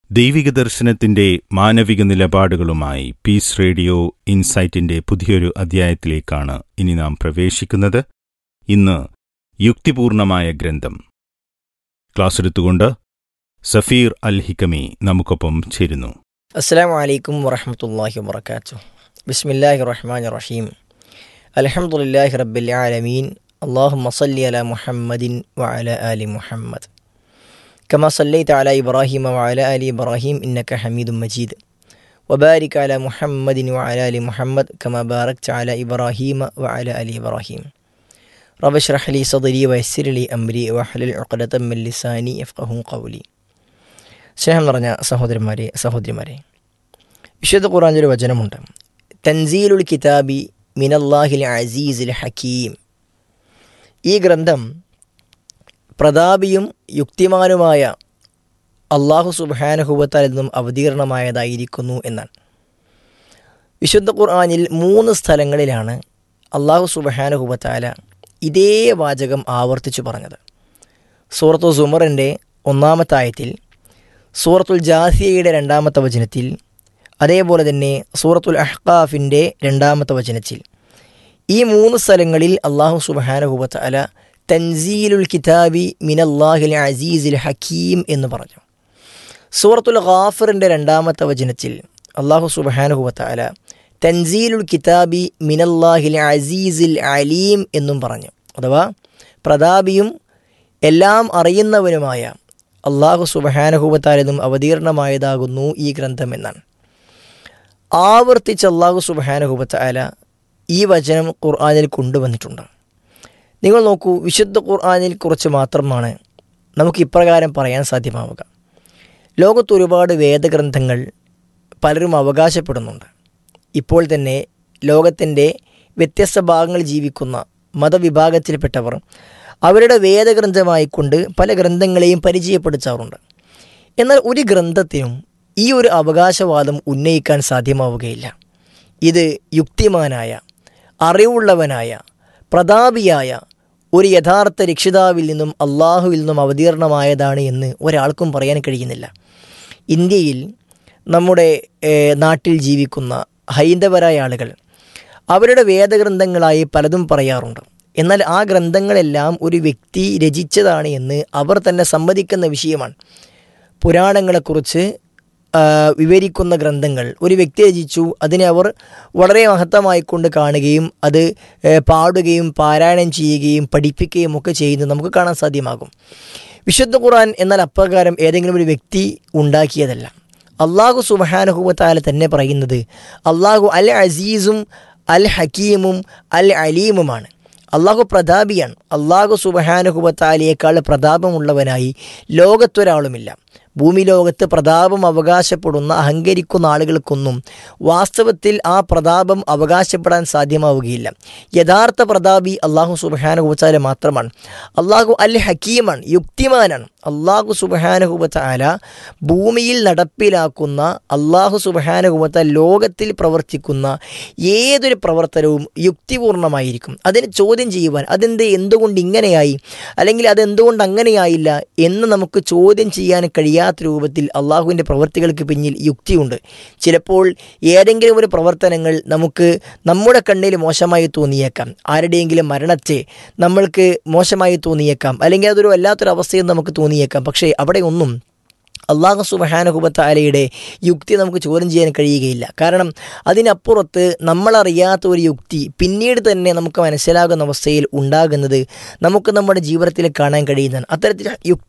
ദൈവിക ദർശനത്തിന്റെ മാനവിക നിലപാടുകളുമായി പീസ് റേഡിയോ ഇൻസൈറ്റിന്റെ പുതിയൊരു അധ്യായത്തിലേക്കാണ് ഇനി നാം പ്രവേശിക്കുന്നത് ഇന്ന് യുക്തിപൂർണമായ ഗ്രന്ഥം ക്ലാസ് എടുത്തുകൊണ്ട് സഫീർ അൽ ഹിക്കമി നമുക്കൊപ്പം ചേരുന്നു അസ്സാം വലൈക്കും വറഹമത്തല്ലാഹി വബർക്കാത്തു ബിസ്മില്ലാഹി റഹ്മാൻ റഹീം അലഹമുല്ലാഹി റബ്ബിൽ ആലമീൻ اللهم صل على محمد وعلى آل محمد كما صليت على إبراهيم وعلى آل إبراهيم إنك حميد مجيد وبارك على محمد وعلى آل محمد كما باركت على إبراهيم وعلى آل إبراهيم رب اشرح لي صدري ويسر لي أمري واحلل عقدة من لساني يفقه قولي സ്നേഹം നിറഞ്ഞ സഹോദരന്മാരെ സഹോദരിമാരെ വിശുദ്ധ ഖുറാനിൽ ഒരു വചനമുണ്ട് തൻസീലുൽ കിതാബി മിനല്ലാഹിൽ അസീസിൽ ഹക്കീം ഈ ഗ്രന്ഥം പ്രതാപിയും യുക്തിമാനുമായ അള്ളാഹു സുബാനഹുബത്താലിൽ നിന്നും അവതീർണമായതായിരിക്കുന്നു എന്നാണ് വിശുദ്ധ ഖുർആാനിൽ മൂന്ന് സ്ഥലങ്ങളിലാണ് അള്ളാഹു സുബഹാനുഹുബത്താല ഇതേ വാചകം ആവർത്തിച്ചു പറഞ്ഞത് സൂറത്തു സുമറിൻ്റെ ഒന്നാമത്തെ ആയത്തിൽ സൂറത്തുൽ ജാസിയയുടെ രണ്ടാമത്തെ വചനത്തിൽ അതേപോലെ തന്നെ സൂറത്തുൽ അഹ്കാഫിൻ്റെ രണ്ടാമത്തെ വചനത്തിൽ ഈ മൂന്ന് സ്ഥലങ്ങളിൽ അള്ളാഹു സുബഹാനഹുബത്ത് അല തൻസീലുൽ കിതാബി മിനല്ലാഹിൽ അസീസിൽ ഹക്കീം എന്ന് പറഞ്ഞു സൂറത്തുൽ ഖാഫറിൻ്റെ രണ്ടാമത്തെ വചനത്തിൽ അള്ളാഹു സുബഹാനഹുബത്ത് അല തൻസീലുൽ കിതാബി മിനല്ലാഹിൽ അസീസിൽ അലീം എന്നും പറഞ്ഞു അഥവാ പ്രതാപിയും എല്ലാം അറിയുന്നവനുമായ അള്ളാഹു സുബഹാനഹുബത്താലതും അവതീർണമായതാകുന്നു ഈ ഗ്രന്ഥം എന്നാണ് ആവർത്തിച്ച് അള്ളാഹു സുബഹാനഹുബത്താല ഈ വചനം ഖുർആാനിൽ കൊണ്ടുവന്നിട്ടുണ്ട് നിങ്ങൾ നോക്കൂ വിശുദ്ധ ഖുർആാനിൽ കുറിച്ച് മാത്രമാണ് നമുക്ക് ഇപ്രകാരം പറയാൻ സാധ്യമാവുക ലോകത്ത് ഒരുപാട് വേദഗ്രന്ഥങ്ങൾ പലരും അവകാശപ്പെടുന്നുണ്ട് ഇപ്പോൾ തന്നെ ലോകത്തിൻ്റെ വ്യത്യസ്ത ഭാഗങ്ങളിൽ ജീവിക്കുന്ന മതവിഭാഗത്തിൽപ്പെട്ടവർ അവരുടെ വേദഗ്രന്ഥമായിക്കൊണ്ട് പല ഗ്രന്ഥങ്ങളെയും പരിചയപ്പെടുത്താറുണ്ട് എന്നാൽ ഒരു ഗ്രന്ഥത്തിനും ഈ ഒരു അവകാശവാദം ഉന്നയിക്കാൻ സാധ്യമാവുകയില്ല ഇത് യുക്തിമാനായ അറിവുള്ളവനായ പ്രതാപിയായ ഒരു യഥാർത്ഥ രക്ഷിതാവിൽ നിന്നും അള്ളാഹുവിൽ നിന്നും അവതീർണമായതാണ് എന്ന് ഒരാൾക്കും പറയാൻ കഴിയുന്നില്ല ഇന്ത്യയിൽ നമ്മുടെ നാട്ടിൽ ജീവിക്കുന്ന ഹൈന്ദവരായ ആളുകൾ അവരുടെ വേദഗ്രന്ഥങ്ങളായി പലതും പറയാറുണ്ട് എന്നാൽ ആ ഗ്രന്ഥങ്ങളെല്ലാം ഒരു വ്യക്തി രചിച്ചതാണ് എന്ന് അവർ തന്നെ സമ്മതിക്കുന്ന വിഷയമാണ് പുരാണങ്ങളെക്കുറിച്ച് വിവരിക്കുന്ന ഗ്രന്ഥങ്ങൾ ഒരു വ്യക്തി രചിച്ചു അതിനെ അവർ വളരെ മഹത്തമായിക്കൊണ്ട് കാണുകയും അത് പാടുകയും പാരായണം ചെയ്യുകയും പഠിപ്പിക്കുകയും ഒക്കെ ചെയ്യുന്നത് നമുക്ക് കാണാൻ സാധ്യമാകും വിശുദ്ധ ഖുർആൻ എന്നാൽ അപ്രകാരം ഏതെങ്കിലും ഒരു വ്യക്തി ഉണ്ടാക്കിയതല്ല അള്ളാഹു സുബഹാനുഹുബത്താല തന്നെ പറയുന്നത് അള്ളാഹു അൽ അസീസും അൽ ഹക്കീമും അൽ അലീമുമാണ് അള്ളാഹു പ്രതാപിയാണ് അള്ളാഹു സുബഹാനുഹുബത്താലിയേക്കാൾ പ്രതാപമുള്ളവനായി ലോകത്തൊരാളുമില്ല ഭൂമി ലോകത്ത് പ്രതാപം അവകാശപ്പെടുന്ന അഹങ്കരിക്കുന്ന ആളുകൾക്കൊന്നും വാസ്തവത്തിൽ ആ പ്രതാപം അവകാശപ്പെടാൻ സാധ്യമാവുകയില്ല യഥാർത്ഥ പ്രതാപി അള്ളാഹു സുബഹാനുഹുബത്താല മാത്രമാണ് അള്ളാഹു അൽ ഹക്കീമാണ് യുക്തിമാനാണ് അള്ളാഹു സുബഹാനുഹുബത്താല ഭൂമിയിൽ നടപ്പിലാക്കുന്ന അള്ളാഹു സുബഹാനുഹുബത്ത ലോകത്തിൽ പ്രവർത്തിക്കുന്ന ഏതൊരു പ്രവർത്തനവും യുക്തിപൂർണമായിരിക്കും അതിനെ ചോദ്യം ചെയ്യുവാൻ അതെന്ത് എന്തുകൊണ്ട് ഇങ്ങനെയായി അല്ലെങ്കിൽ അതെന്തുകൊണ്ട് അങ്ങനെയായില്ല എന്ന് നമുക്ക് ചോദ്യം ചെയ്യാൻ കഴിയാത്ത രൂപത്തിൽ അള്ളാഹുവിൻ്റെ പ്രവർത്തികൾക്ക് പിന്നിൽ യുക്തിയുണ്ട് ചിലപ്പോൾ ഏതെങ്കിലും ഒരു പ്രവർത്തനങ്ങൾ നമുക്ക് നമ്മുടെ കണ്ണിൽ മോശമായി തോന്നിയേക്കാം ആരുടെയെങ്കിലും മരണത്തെ നമ്മൾക്ക് മോശമായി തോന്നിയേക്കാം അല്ലെങ്കിൽ അതൊരു വല്ലാത്തൊരു അവസ്ഥയും നമുക്ക് തോന്നിയേക്കാം പക്ഷേ അവിടെ ഒന്നും അള്ളാഹു സുബഹാനുഹുബത്താലയുടെ യുക്തി നമുക്ക് ചോദ്യം ചെയ്യാൻ കഴിയുകയില്ല കാരണം അതിനപ്പുറത്ത് നമ്മളറിയാത്ത ഒരു യുക്തി പിന്നീട് തന്നെ നമുക്ക് മനസ്സിലാകുന്ന അവസ്ഥയിൽ ഉണ്ടാകുന്നത് നമുക്ക് നമ്മുടെ ജീവിതത്തിൽ കാണാൻ കഴിയുന്നതാണ് അത്തരത്തിൽ യുക്തി